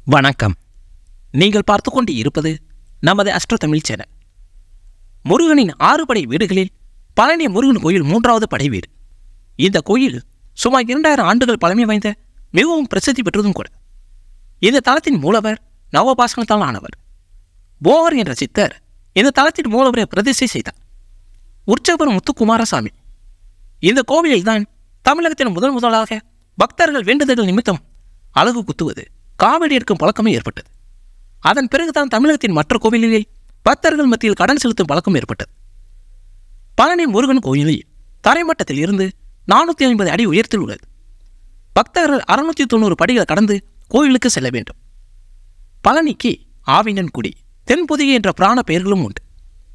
வணக்கம் நீங்கள் பார்த்து கொண்டு இருப்பது நமது அஸ்ட்ரோ தமிழ் சேனல் முருகனின் ஆறு படை வீடுகளில் பழனி முருகன் கோயில் மூன்றாவது படை வீடு இந்த கோயில் சுமார் இரண்டாயிரம் ஆண்டுகள் பழமை வாய்ந்த மிகவும் பிரசித்தி பெற்றதும் கூட இந்த தலத்தின் மூலவர் நவபாசனத்தால் ஆனவர் போகர் என்ற சித்தர் இந்த தலத்தின் மூலவரை பிரதிஷ்டை செய்தார் உற்சவர் முத்துக்குமாரசாமி இந்த கோவிலில்தான் தமிழகத்தின் முதல் முதலாக பக்தர்கள் வேண்டுதல்கள் நிமித்தம் அழகு குத்துவது காவடி எடுக்கும் பழக்கமே ஏற்பட்டது அதன் பிறகுதான் தமிழகத்தின் மற்ற கோவில்களில் பக்தர்கள் மத்தியில் கடன் செலுத்தும் பழக்கம் ஏற்பட்டது பழனி முருகன் கோயிலில் தரைமட்டத்தில் இருந்து நானூற்றி ஐம்பது அடி உயரத்தில் உள்ளது பக்தர்கள் அறுநூற்றி தொண்ணூறு படிகள் கடந்து கோயிலுக்கு செல்ல வேண்டும் பழனிக்கு ஆவினன்குடி தென்பொதிகை என்ற பிராண பெயர்களும் உண்டு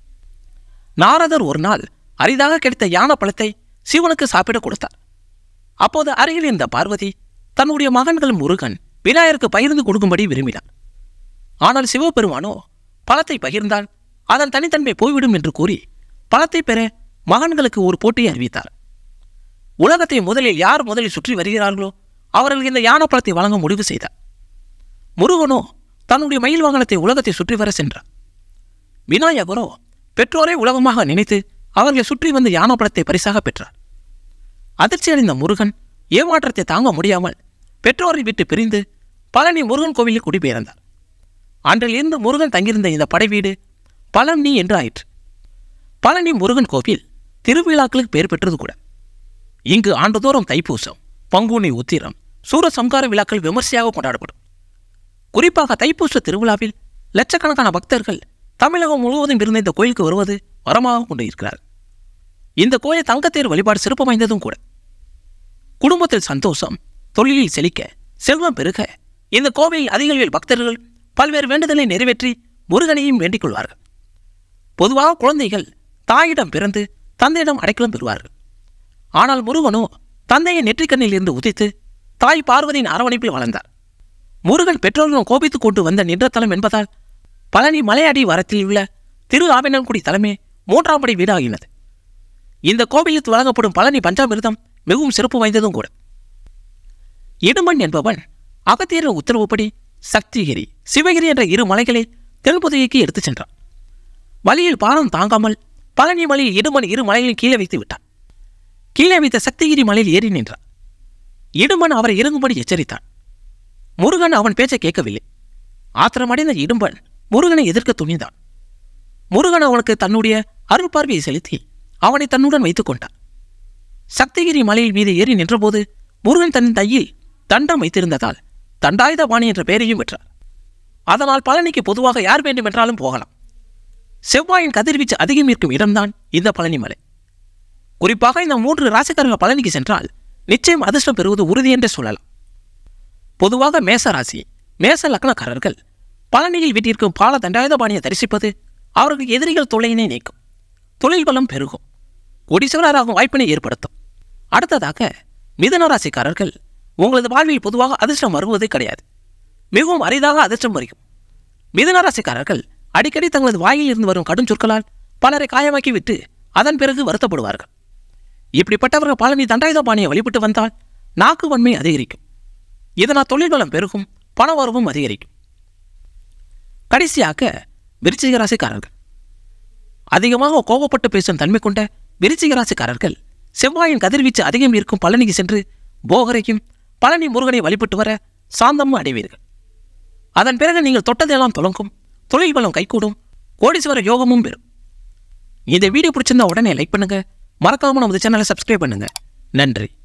நாரதர் ஒரு நாள் அரிதாக கிடைத்த யான பழத்தை சிவனுக்கு சாப்பிட கொடுத்தார் அப்போது அருகில் இருந்த பார்வதி தன்னுடைய மகன்கள் முருகன் விநாயகருக்கு பகிர்ந்து கொடுக்கும்படி விரும்பினார் ஆனால் சிவபெருமானோ பழத்தை பகிர்ந்தால் அதன் தனித்தன்மை போய்விடும் என்று கூறி பழத்தை பெற மகன்களுக்கு ஒரு போட்டியை அறிவித்தார் உலகத்தை முதலில் யார் முதலில் சுற்றி வருகிறார்களோ அவர்களுக்கு இந்த யான பழத்தை வழங்க முடிவு செய்தார் முருகனோ தன்னுடைய மயில் வாகனத்தை உலகத்தை சுற்றி வர சென்றார் விநாயகரோ பெற்றோரை உலகமாக நினைத்து அவர்களை சுற்றி வந்து யான பழத்தை பரிசாக பெற்றார் அதிர்ச்சியடைந்த முருகன் ஏமாற்றத்தை தாங்க முடியாமல் பெற்றோரை விட்டு பிரிந்து பழனி முருகன் கோவிலில் குடிபெயர்ந்தார் அன்றிலிருந்து முருகன் தங்கியிருந்த இந்த படை வீடு பழனி என்று ஆயிற்று பழனி முருகன் கோவில் திருவிழாக்களுக்கு பெயர் பெற்றது கூட இங்கு ஆண்டுதோறும் தைப்பூசம் பங்குனி உத்திரம் சூரசம்கார விழாக்கள் விமர்சையாக கொண்டாடப்படும் குறிப்பாக தைப்பூச திருவிழாவில் லட்சக்கணக்கான பக்தர்கள் தமிழகம் முழுவதும் இருந்த இந்த கோயிலுக்கு வருவது வரமாக கொண்டு இருக்கிறார் இந்த கோயில் தங்கத்தேர் வழிபாடு சிறப்பு வாய்ந்ததும் கூட குடும்பத்தில் சந்தோஷம் தொழிலில் செழிக்க செல்வம் பெருக இந்த கோவிலில் அதிக அளவில் பக்தர்கள் பல்வேறு வேண்டுதலை நிறைவேற்றி முருகனையும் வேண்டிக் கொள்வார்கள் பொதுவாக குழந்தைகள் தாயிடம் பிறந்து தந்தையிடம் அடைக்கலம் பெறுவார்கள் ஆனால் முருகனோ தந்தையை நெற்றிக்கண்ணில் இருந்து உதித்து தாய் பார்வதியின் அரவணைப்பில் வளர்ந்தார் முருகன் பெற்றோர்களும் கோபித்துக் கொண்டு வந்த நின்ற தலம் என்பதால் பழனி மலையடி வரத்தில் உள்ள திரு ஆவினன்குடி தலைமை மூன்றாம் படை வீடாகினது இந்த கோவிலுக்கு வழங்கப்படும் பழனி பஞ்சாமிர்தம் மிகவும் சிறப்பு வாய்ந்ததும் கூட இடுமன் என்பவன் அகத்தியரின் உத்தரவுப்படி சக்திகிரி சிவகிரி என்ற இரு மலைகளை தென்புதைக்கு எடுத்துச் சென்றான் வழியில் பாரம் தாங்காமல் பழனி மலையில் இடுமன் இரு மலைகளையும் கீழே வைத்து விட்டான் கீழே வைத்த சக்திகிரி மலையில் ஏறி நின்றான் இடுமன் அவரை இறங்கும்படி எச்சரித்தான் முருகன் அவன் பேச்சை கேட்கவில்லை ஆத்திரமடைந்த இடும்பன் முருகனை எதிர்க்க துணிந்தான் முருகன் அவனுக்கு தன்னுடைய அருள் பார்வையை செலுத்தி அவனை தன்னுடன் வைத்துக் கொண்டான் சக்திகிரி மலையில் மீது ஏறி நின்றபோது முருகன் தன் தையில் தண்டம் வைத்திருந்ததால் தண்டாயுத பாணி என்ற பெயரையும் பெற்றார் அதனால் பழனிக்கு பொதுவாக யார் வேண்டுமென்றாலும் போகலாம் செவ்வாயின் கதிர்வீச்சு அதிகம் இருக்கும் இடம்தான் இந்த பழனி மலை குறிப்பாக இந்த மூன்று ராசிக்காரர்கள் பழனிக்கு சென்றால் நிச்சயம் அதிர்ஷ்டம் பெறுவது உறுதி என்றே சொல்லலாம் பொதுவாக மேச ராசி மேச லக்னக்காரர்கள் பழனியில் வீட்டிற்கும் பால தண்டாயுத பாணியை தரிசிப்பது அவர்கள் எதிரிகள் தொல்லையினை நீக்கும் தொழில் பலம் பெருகும் கொடிசவராகும் வாய்ப்பினை ஏற்படுத்தும் அடுத்ததாக மிதன ராசிக்காரர்கள் உங்களது வாழ்வில் பொதுவாக அதிர்ஷ்டம் வருவது கிடையாது மிகவும் அரிதாக அதிர்ஷ்டம் வருகும் மிதன ராசிக்காரர்கள் அடிக்கடி தங்களது வாயில் இருந்து வரும் கடும் சொற்களால் பலரை காயமாக்கி விட்டு அதன் பிறகு வருத்தப்படுவார்கள் இப்படிப்பட்டவர்கள் பழனி தண்டாயுதபாணியை வழிபட்டு வந்தால் நாக்கு வன்மை அதிகரிக்கும் இதனால் தொழில் பலம் பெருகும் பண வரவும் அதிகரிக்கும் கடைசியாக விருச்சிக ராசிக்காரர்கள் அதிகமாக கோபப்பட்டு பேசும் தன்மை கொண்ட விருச்சிக ராசிக்காரர்கள் செவ்வாயின் கதிர்வீச்சு அதிகம் இருக்கும் பழனிக்கு சென்று போகரையும் பழனி முருகனை வழிபட்டு வர சாந்தமும் அடைவீர்கள் அதன் பிறகு நீங்கள் தொட்டதெல்லாம் தொடங்கும் தொழில் பலம் கைகூடும் கோடீஸ்வர யோகமும் பெறும் இந்த வீடியோ பிடிச்சிருந்தா உடனே லைக் பண்ணுங்க மறக்காம நமது சேனலை சப்ஸ்கிரைப் பண்ணுங்க நன்றி